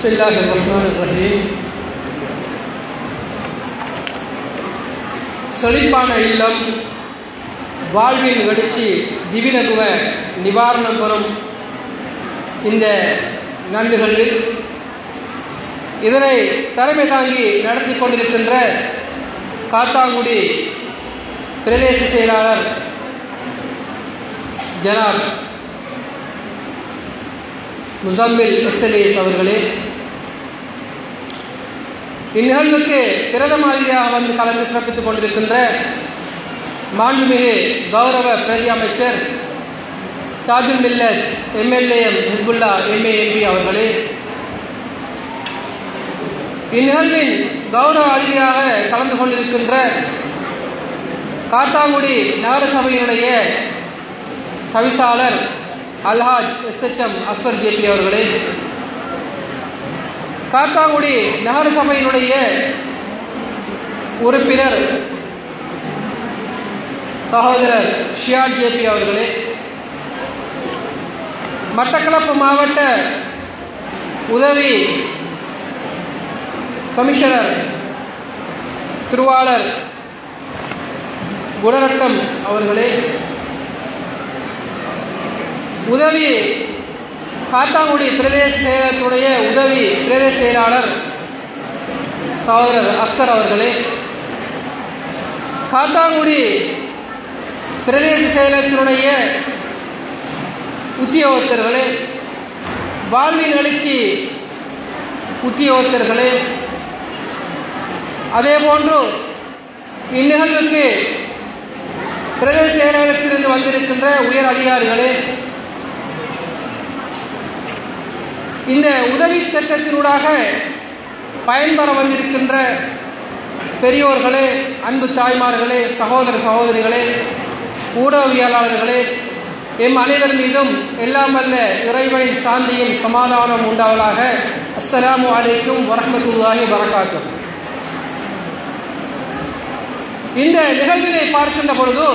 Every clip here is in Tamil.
بسم الله الرحمن الرحيم செழிப்பான இல்லம் வாழ்வின் எழுச்சி திவினகுவ நிவாரணம் பெறும் இந்த நன்றிகளில் இதனை தலைமை தாங்கி நடத்தி கொண்டிருக்கின்ற காத்தாங்குடி பிரதேச செயலாளர் ஜனாப் முசம்மில் எஸ்எல்ஏஸ் அவர்களே இந்நிகழ்வுக்கு பிரதமாதிரியாக வந்து கலந்து சிறப்பித்துக் கொண்டிருக்கின்ற மாண்புமிகு கௌரவ பிரதி அமைச்சர் Thajul Millath M L A M Hizbullah M A M P அவர்களே இந்நிகழ்வின் கௌரவ அதிதியாக கலந்து கொண்டிருக்கின்ற காத்தாங்குடி நகரசபையினுடைய தவிசாளர் அல்ஹாஜ் S H M Azwar J P அவர்களே காத்தாங்குடி நகர சபையினுடைய உறுப்பினர் சகோதரர் ஷியாட் ஜேபி அவர்களே மட்டக்களப்பு மாவட்ட உதவி கமிஷனர் திருவாளர் குணரட்னம் அவர்களே உதவி காத்தாங்குடி பிரதேச செயலகத்துடைய உதவி பிரதேச செயலாளர் சகோதரர் அஸ்கர் அவர்களே காத்தாங்குடி பிரதேச செயலகத்தினுடைய உத்தியோகத்தர்களே வாழ்வின் எழுச்சி உத்தியோகத்தர்களே அதே போன்று இந்நிகழ்வுக்கு பிரதேச செயலகத்திலிருந்து வந்திருக்கின்ற உயர் அதிகாரிகளே இந்த உதவி திட்டத்தினூடாக பயன்பெற வந்திருக்கின்ற பெரியோர்களே அன்பு தாய்மார்களே சகோதர சகோதரிகளே ஊடகவியலாளர்களே எம் அனைவர் மீதும் எல்லாம் வல்ல இறைவனின் சாந்தியும் சமாதானம் உண்டாவதாக அஸ்ஸலாமு அலைக்கும் வரமத்துல்லாஹி வரகாத்தும் இந்த நிகழ்வினை பார்க்கின்ற பொழுது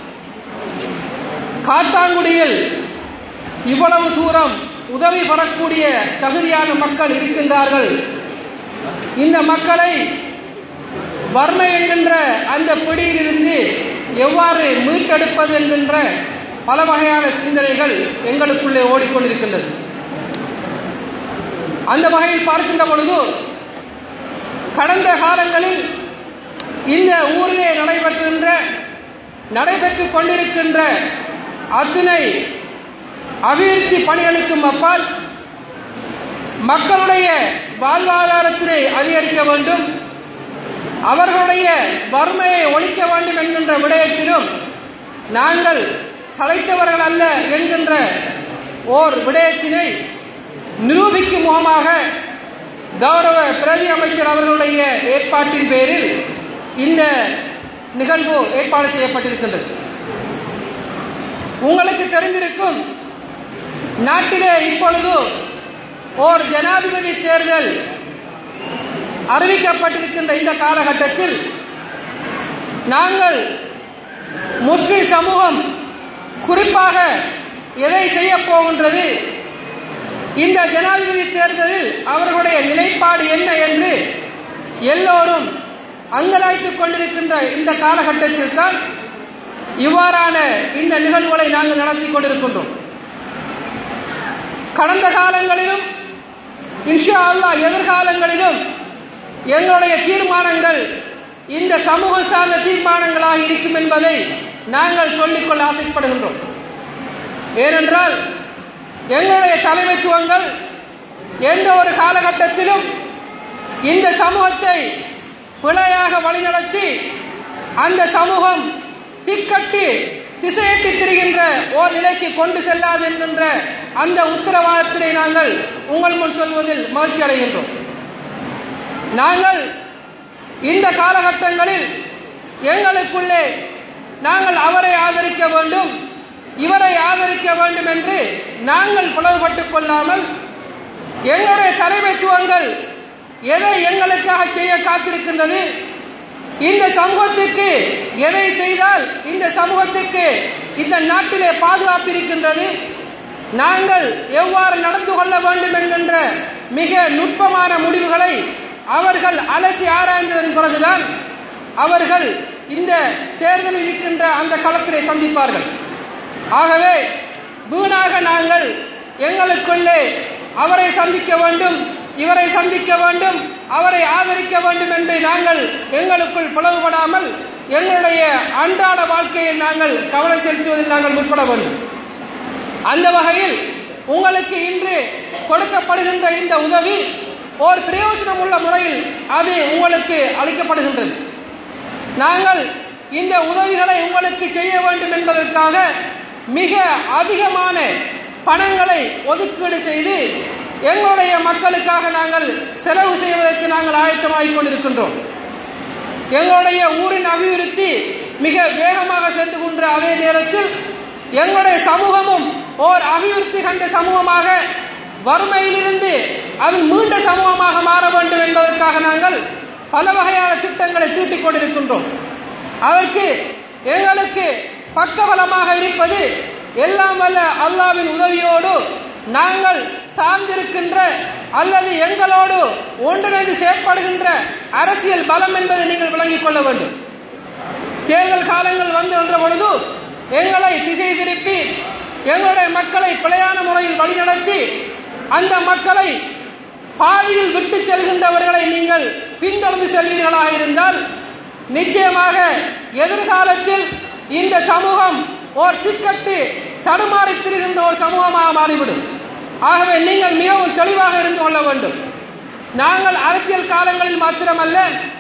காத்தாங்குடியில் இவ்வளவு தூரம் உதவி பெறக்கூடிய தகுதியான மக்கள் இருக்கின்றார்கள் இந்த மக்களை வறுமை என்கின்ற அந்த பிடியிலிருந்து எவ்வாறு மீட்டெடுப்பது என்கின்ற பல வகையான சிந்தனைகள் எங்களுக்குள்ளே ஓடிக்கொண்டிருக்கின்றது அந்த வகையில் பார்க்கின்ற பொழுது கடந்த காலங்களில் இந்த ஊரிலே நடைபெறுகின்ற நடைபெற்றுக் கொண்டிருக்கின்ற அத்துணை அபிவிருத்தி பணிகளுக்கும் அப்பால் மக்களுடைய வாழ்வாதாரத்தினை அதிகரிக்க வேண்டும் அவர்களுடைய வறுமையை ஒழிக்க வேண்டும் என்கின்ற விடயத்திலும் நாங்கள் சளைத்தவர்கள் அல்ல என்கின்ற ஓர் விடயத்தினை நிரூபிக்கும் முகமாக கௌரவ பிரதி அமைச்சர் அவர்களுடைய ஏற்பாட்டின் பேரில் இந்த நிகழ்வு ஏற்பாடு செய்யப்பட்டிருக்கின்றது உங்களுக்கு தெரிந்திருக்கும் நாட்டிலே இப்பொழுது ஓர் ஜனாதிபதி தேர்தல் அறிவிக்கப்பட்டிருக்கின்ற இந்த காலகட்டத்தில் நாங்கள் முஸ்லிம் சமூகம் குறிப்பாக எதை செய்ய போகின்றது இந்த ஜனாதிபதி தேர்தலில் அவர்களுடைய நிலைப்பாடு என்ன என்று எல்லோரும் அங்கலாய்த்துக் கொண்டிருக்கின்ற இந்த காலகட்டத்தில் தான் இவ்வாறான இந்த நிகழ்வுகளை நாங்கள் நடத்தி கொண்டிருக்கின்றோம் கடந்த காலங்களிலும் இன்ஷா அல்லா எதிர்காலங்களிலும் எங்களுடைய தீர்மானங்கள் இந்த சமூக சார்ந்த தீர்மானங்களாக இருக்கும் என்பதை நாங்கள் சொல்லிக்கொள்ள ஆசைப்படுகின்றோம் ஏனென்றால் எங்களுடைய தலைமைத்துவங்கள் எந்த ஒரு காலகட்டத்திலும் இந்த சமூகத்தை பிழையாக வழிநடத்தி அந்த சமூகம் திக்கட்டு திசையட்டி திரிகின்ற ஓர் நிலைக்கு கொண்டு செல்லாது என்கின்ற அந்த உத்தரவாதத்தினை நாங்கள் உங்கள் முன் சொல்வதில் மகிழ்ச்சி அடைகின்றோம் நாங்கள் இந்த காலகட்டங்களில் எங்களுக்குள்ளே நாங்கள் அவரை ஆதரிக்க வேண்டும் இவரை ஆதரிக்க வேண்டும் என்று நாங்கள் பிளவுபட்டுக் கொள்ளாமல் எங்களுடைய தலைமைத்துவங்கள் எதை எங்களுக்காக செய்ய காத்திருக்கின்றது இந்த சமூகத்திற்கு எதை செய்தால் இந்த சமூகத்திற்கு இந்த நாட்டிலே பாதுகாப்பு இருக்கின்றது நாங்கள் எவ்வாறு நடந்து கொள்ள வேண்டும் என்கின்ற மிக நுட்பமான முடிவுகளை அவர்கள் அலசி ஆராய்ந்ததன் பிறகுதான் அவர்கள் இந்த தேர்தலில் இருக்கின்ற அந்த களத்திலே சந்திப்பார்கள் ஆகவே வீணாக நாங்கள் எங்களுக்குள்ளே அவரை சந்திக்க வேண்டும் இவரை சந்திக்க வேண்டும் அவரை ஆதரிக்க வேண்டும் என்று நாங்கள் எங்களுக்குள் பிளவுபடாமல் எங்களுடைய அன்றாட வாழ்க்கையில் நாங்கள் கவனம் செலுத்துவதில் நாங்கள் முற்பட வேண்டும் அந்த வகையில் உங்களுக்கு இன்று கொடுக்கப்படுகின்ற இந்த உதவி ஓர் பிரயோஜனம் உள்ள முறையில் அது உங்களுக்கு அளிக்கப்படுகின்றது நாங்கள் இந்த உதவிகளை உங்களுக்கு செய்ய வேண்டும் என்பதற்காக மிக அதிகமான பணங்களை ஒதுக்கீடு செய்து எங்களுடைய மக்களுக்காக நாங்கள் செலவு செய்வதற்கு நாங்கள் ஆயத்தமாகிக் கொண்டிருக்கின்றோம் எங்களுடைய ஊரின் அபிவிருத்தி மிக வேகமாக சென்று கொண்ட அதே நேரத்தில் எங்களுடைய சமூகமும் ஓர் அபிவிருத்தி கண்ட சமூகமாக வறுமையிலிருந்து அது மீண்ட சமூகமாக மாற வேண்டும் என்பதற்காக நாங்கள் பல வகையான திட்டங்களை தீட்டிக் கொண்டிருக்கின்றோம் அதற்கு எங்களுக்கு பக்கபலமாக இருப்பது எல்லாம் வல்ல அல்லாவின் உதவியோடு நாங்கள் சார்ந்திருக்கின்ற அல்லது எங்களோடு ஒன்றிணைந்து செயற்படுகின்ற அரசியல் பலம் என்பதை நீங்கள் விளங்கிக் கொள்ள வேண்டும் தேர்தல் காலங்கள் வந்து என்ற பொழுது எங்களை திசை திருப்பி எங்களுடைய மக்களை பிழையான முறையில் வழிநடத்தி அந்த மக்களை பாதையில் விட்டு செல்கின்றவர்களை நீங்கள் பின்தொடர்ந்து செல்வீர்களாக இருந்தால் நிச்சயமாக எதிர்காலத்தில் இந்த சமூகம் ஓர் திக்கட்டு தடுமாறி திரிகின்ற ஒரு சமூகமாக மாறிவிடும் ஆகவே நீங்கள் மிகவும் தெளிவாக இருந்து கொள்ள வேண்டும் நாங்கள் அரசியல் காலங்களில் மாத்திரமல்ல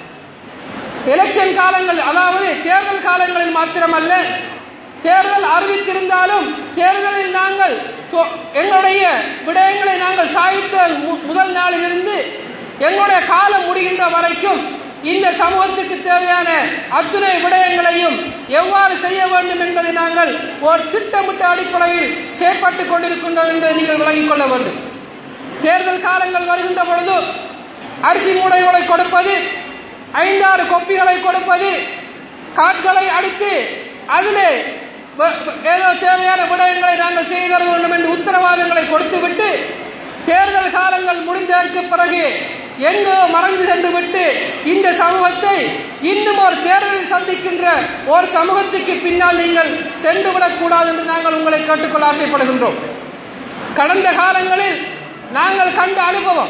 எலெக்ஷன் காலங்கள் அதாவது தேர்தல் காலங்களில் மாத்திரமல்ல தேர்தல் அறிவித்திருந்தாலும் தேர்தலில் நாங்கள் எங்களுடைய விடயங்களை நாங்கள் சாய்த்த முதல் நாளிலிருந்து எங்களுடைய காலம் முடிகின்ற வரைக்கும் இந்த சமூகத்துக்கு தேவையான அத்துணை விடயங்களையும் எவ்வாறு செய்ய வேண்டும் என்பதை நாங்கள் ஒரு திட்டமிட்ட அடிப்படையில் செயற்பட்டுக் கொண்டிருக்கின்றோம் என்பதை நீங்கள் விளங்கிக் கொள்ள வேண்டும் தேர்தல் காலங்கள் வருகின்ற பொழுது அரிசி மூடைகளை கொடுப்பது ஐந்தாறு கொப்பிகளை கொடுப்பது காட்களை அடித்து அதிலே ஏதோ தேவையான விடயங்களை நாங்கள் செய்து தர வேண்டும் என்று உத்தரவாதங்களை கொடுத்துவிட்டு தேர்தல் காலங்கள் முடிந்ததற்கு பிறகு எங்கோ மறைந்து சென்று விட்டு இந்த சமூகத்தை இன்னும் ஒரு தேர்தலில் சந்திக்கின்ற ஒரு சமூகத்துக்கு பின்னால் நீங்கள் சென்று விடக்கூடாது என்று நாங்கள் உங்களை கேட்டுக்கொள்ள ஆசைப்படுகின்றோம் கடந்த காலங்களில் நாங்கள் கண்ட அனுபவம்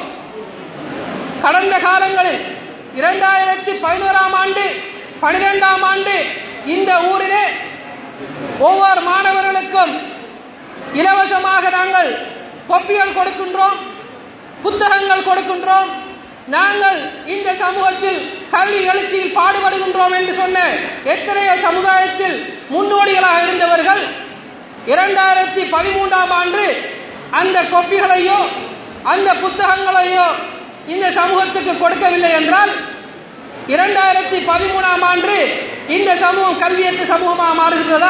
கடந்த காலங்களில் இரண்டாயிரத்தி பதினோராம் ஆண்டு பனிரெண்டாம் ஆண்டு இந்த ஊரிலே ஒவ்வொரு மாணவர்களுக்கும் இலவசமாக நாங்கள் கொப்பிகள் கொடுக்கின்றோம் புத்தகங்கள் கொடுக்கின்றோம் நாங்கள் இந்த சமூகத்தில் கல்வி எழுச்சியில் பாடுபடுகின்றோம் என்று சொன்ன எத்தனையோ சமுதாயத்தில் முன்னோடிகளாக இருந்தவர்கள் இரண்டாயிரத்தி பதிமூன்றாம் ஆண்டு அந்த கொப்பிகளையோ அந்த புத்தகங்களையோ இந்த சமூகத்துக்கு கொடுக்கவில்லை என்றால் இரண்டாயிரத்தி பதிமூணாம் ஆண்டு இந்த சமூகம் கல்வியற்ற சமூகமாக மாறுகின்றதா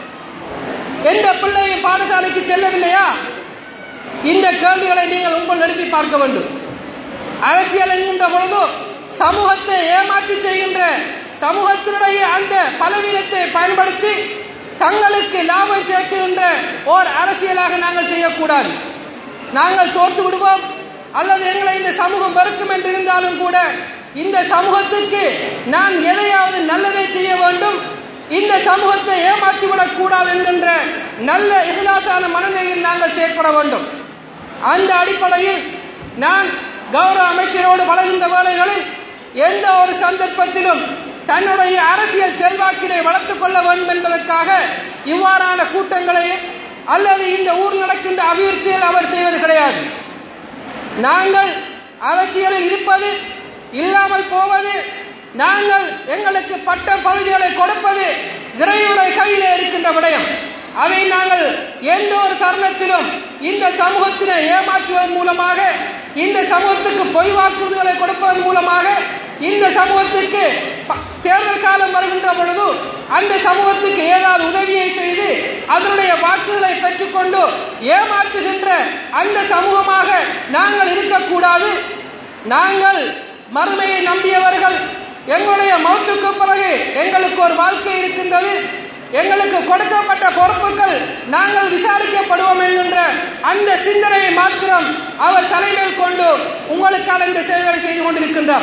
எந்த பிள்ளையும் பாடசாலைக்கு செல்லவில்லையா இந்த கேள்விகளை நீங்கள் உங்கள் எழுப்பி பார்க்க வேண்டும் அரசியல் என்கின்ற பொழுது சமூகத்தை ஏமாற்றி செய்கின்ற சமூகத்தினுடைய அந்த பலவீனத்தை பயன்படுத்தி தங்களுக்கு லாபம் சேர்க்கின்ற ஓர் அரசியலாக நாங்கள் செய்யக்கூடாது நாங்கள் தோற்று விடுவோம் அல்லது எங்களை இந்த சமூகம் வெறுக்கும் என்று இருந்தாலும் கூட இந்த சமூகத்துக்கு நான் எதையாவது நல்லதை செய்ய வேண்டும் இந்த சமூகத்தை ஏமாற்றிவிடக் கூடாது என்கின்ற நல்ல இகிலாசான மனநிலையில் நாங்கள் செயற்பட வேண்டும் அந்த அடிப்படையில் நான் கௌரவ அமைச்சரோடு வளர்கின்ற வேலைகளில் எந்த ஒரு சந்தர்ப்பத்திலும் தன்னுடைய அரசியல் செல்வாக்கினை வளர்த்துக் கொள்ள வேண்டும் என்பதற்காக இவ்வாறான கூட்டங்களை அல்லது இந்த ஊர் நடக்கின்ற அபிவிருத்தியில் அவர் செய்வது கிடையாது நாங்கள் அரசியலில் இருப்பது இல்லாமல் போவது நாங்கள் எங்களுக்கு பட்ட பதவிகளை கொடுப்பது இறைவனுடைய கையிலே இருக்கின்ற விடயம் அதை நாங்கள் எந்த ஒரு தருணத்திலும் இந்த சமூகத்தினை ஏமாற்றுவதன் மூலமாக இந்த சமூகத்துக்கு பொய் வாக்குறுதிகளை கொடுப்பதன் மூலமாக இந்த சமூகத்துக்கு தேர்தல் காலம் வருகின்ற பொழுது அந்த சமூகத்துக்கு ஏதாவது உதவியை செய்து அதனுடைய வாக்குகளை பெற்றுக்கொண்டு ஏமாற்றுகின்ற அந்த சமூகமாக நாங்கள் இருக்கக்கூடாது நாங்கள் மறுமையை நம்பியவர்கள் எங்களுடைய மௌத்துக்கு பிறகு எங்களுக்கு ஒரு வாழ்க்கை இருக்கின்றது எங்களுக்கு கொடுக்கப்பட்ட பொறுப்புகள் நாங்கள் விசாரிக்கப்படுவோம் என்கின்ற அந்த சிந்தனையை மாத்திரம் அவர் தலைமையில் கொண்டு உங்களுக்கான இந்த சேவைகளை செய்து கொண்டிருக்கின்றார்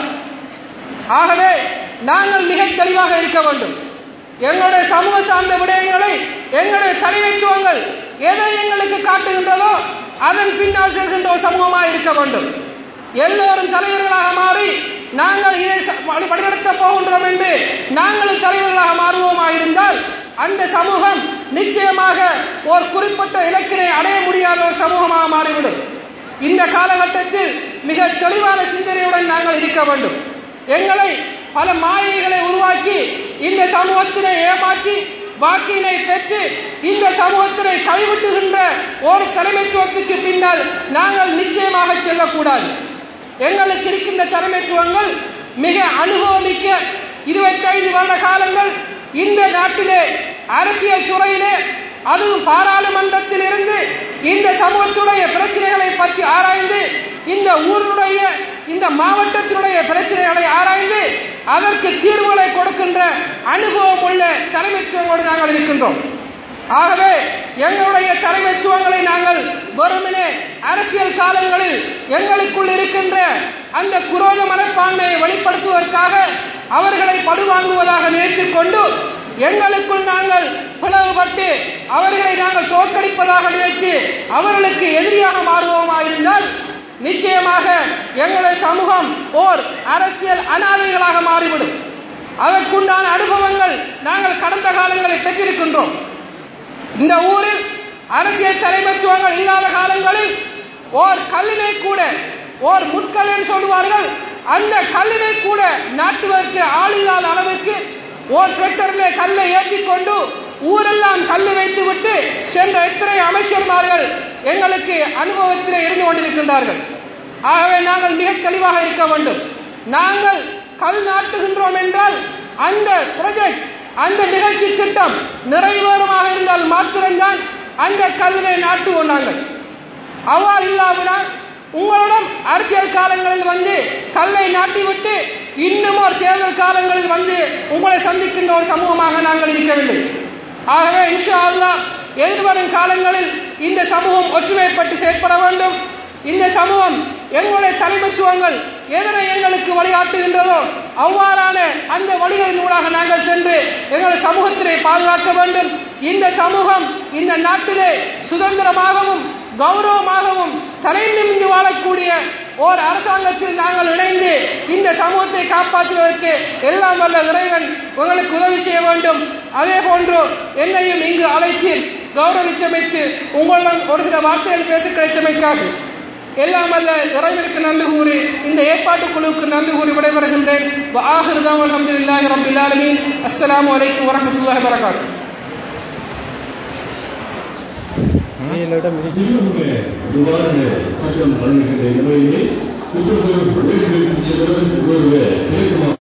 ஆகவே நாங்கள் மிக தெளிவாக இருக்க வேண்டும் எங்களுடைய சமூக சார்ந்த விடயங்களை எங்களுடைய தலைமைத்துவங்கள் எதை எங்களுக்கு காட்டுகின்றதோ அதன் பின்னால் செல்கின்ற ஒரு சமூகமாக இருக்க வேண்டும் எல்லோரும் தலைவர்களாக மாறி நாங்கள் இதை ச- வழி- வழிநடத்த போகின்றோம் என்று நாங்கள் தலைவர்களாக மாறுவோமா இருந்தால் அந்த சமூகம் நிச்சயமாக ஒரு குறிப்பிட்ட இலக்கினை அடைய முடியாத ஒரு சமூகமாக மாறிவிடும் இந்த காலகட்டத்தில் மிக தெளிவான சிந்தனையுடன் நாங்கள் இருக்க வேண்டும் எங்களை பல மாயைகளை உருவாக்கி இந்த சமூகத்தினை ஏமாற்றி வாக்கினை பெற்று இந்த சமூகத்தினை கைவிட்டுகின்ற ஒரு தலைமைத்துவத்துக்கு பின்னால் நாங்கள் நிச்சயமாக செல்லக்கூடாது எங்களுக்கு இருக்கின்ற தலைமைத்துவங்கள் மிக அனுபவமிக்க இருபத்தைந்து வருட காலங்கள் இந்த நாட்டிலே அரசியல் துறையிலே அதுவும் பாராளுமன்றத்தில் இருந்து இந்த சமூகத்துடைய பிரச்சனைகளை பற்றி ஆராய்ந்து இந்த ஊருடைய இந்த மாவட்டத்தினுடைய பிரச்சனைகளை ஆராய்ந்து அதற்கு தீர்வுகளை கொடுக்கின்ற அனுபவம் உள்ள தலைமைத்துவங்களோடு நாங்கள் இருக்கின்றோம் ஆகவே எங்களுடைய தலைமைத்துவங்களை நாங்கள் வெறுமனே அரசியல் காலங்களில் எங்களுக்குள் இருக்கின்ற அந்த குரோத மனப்பான்மையை வெளிப்படுத்துவதற்காக அவர்களை படுவாங்குவதாக நினைத்துக் கொண்டு எங்களுக்குள் நாங்கள் பிளவுபட்டு அவர்களை நாங்கள் தோற்கடிப்பதாக நினைத்து அவர்களுக்கு எதிரியாக மாறுவோமா இருந்தால் நிச்சயமாக எங்களுடைய சமூகம் ஓர் அரசியல் அனாதைகளாக மாறிவிடும் அதற்குண்டான அனுபவங்கள் நாங்கள் கடந்த காலங்களில் பெற்றிருக்கின்றோம் இந்த ஊரில் அரசியல் தலைமைத்துவங்கள் இல்லாத காலங்களில் ஓர் கல்லினை கூட ஓர் முட்கல் என்று சொல்லுவார்கள் அந்த கல்லினை கூட நாட்டுவதற்கு ஆள் இல்லாத அளவுக்கு ஓர் டிராக்டரிலே கல்லை ஏற்றி கொண்டு ஊரெல்லாம் கல்லு வைத்து விட்டு சென்ற எத்தனை அமைச்சர்மார்கள் எங்களுக்கு அனுபவத்திலே இருந்து கொண்டிருக்கின்றார்கள் ஆகவே நாங்கள் மிக தெளிவாக இருக்க வேண்டும் நாங்கள் கல் நாட்டுகின்றோம் என்றால் அந்த ப்ரொஜெக்ட் அந்த நிகழ்ச்சி திட்டம் நிறைவேறுமாக இருந்தால் மாத்திரம்தான் அந்த கல்லை நாட்டுவோம் நாங்கள் அவ்வாறு இல்லாவிட்டால் உங்களிடம் அரசியல் காலங்களில் வந்து கல்லை நாட்டிவிட்டு இன்னும் ஒரு தேர்தல் காலங்களில் வந்து உங்களை சந்திக்கின்ற ஒரு சமூகமாக நாங்கள் இருக்கவில்லை ஆகவே இன்ஷா அல்லாஹ் எதிர்வரும் காலங்களில் இந்த சமூகம் ஒற்றுமைப்பட்டு செயற்பட வேண்டும் இந்த சமூகம் எங்களுடைய தலைமைத்துவங்கள் எதனை எங்களுக்கு வழிகாட்டுகின்றதோ அவ்வாறான அந்த வழிகளின் ஊடாக நாங்கள் சென்று எங்கள் சமூகத்தினை பாதுகாக்க வேண்டும் இந்த சமூகம் இந்த நாட்டிலே சுதந்திரமாகவும் கௌரவமாகவும் தலை நிமிந்து வாழக்கூடிய ஓர் அரசாங்கத்தில் நாங்கள் இணைந்து இந்த சமூகத்தை காப்பாற்றுவதற்கு எல்லாம் வல்ல இறைவன் உங்களுக்கு உதவி செய்ய வேண்டும் அதே போன்று என்னையும் இங்கு அழைத்து கௌரவித்தமைத்து உங்களுடன் ஒரு சில வார்த்தைகள் பேச கிடைத்தமைக்காக எல்லாம் அல்ல இறைவனுக்கு நன்றி கூறி இந்த ஏற்பாட்டு குழுவுக்கு நன்றி கூறி விடைபெறுகின்றேன் ஆஹிருதான் அல்ஹம்துலில்லாஹி ரப்பில் ஆலமீன் அஸ்ஸலாமு அலைக்கும் வரஹ்மத்துல்லாஹி வபரகாத்துஹு திருவுருவ நிவாரண சட்டம் வழங்குகின்ற நிலையிலே திருவுருவ கிழக்கு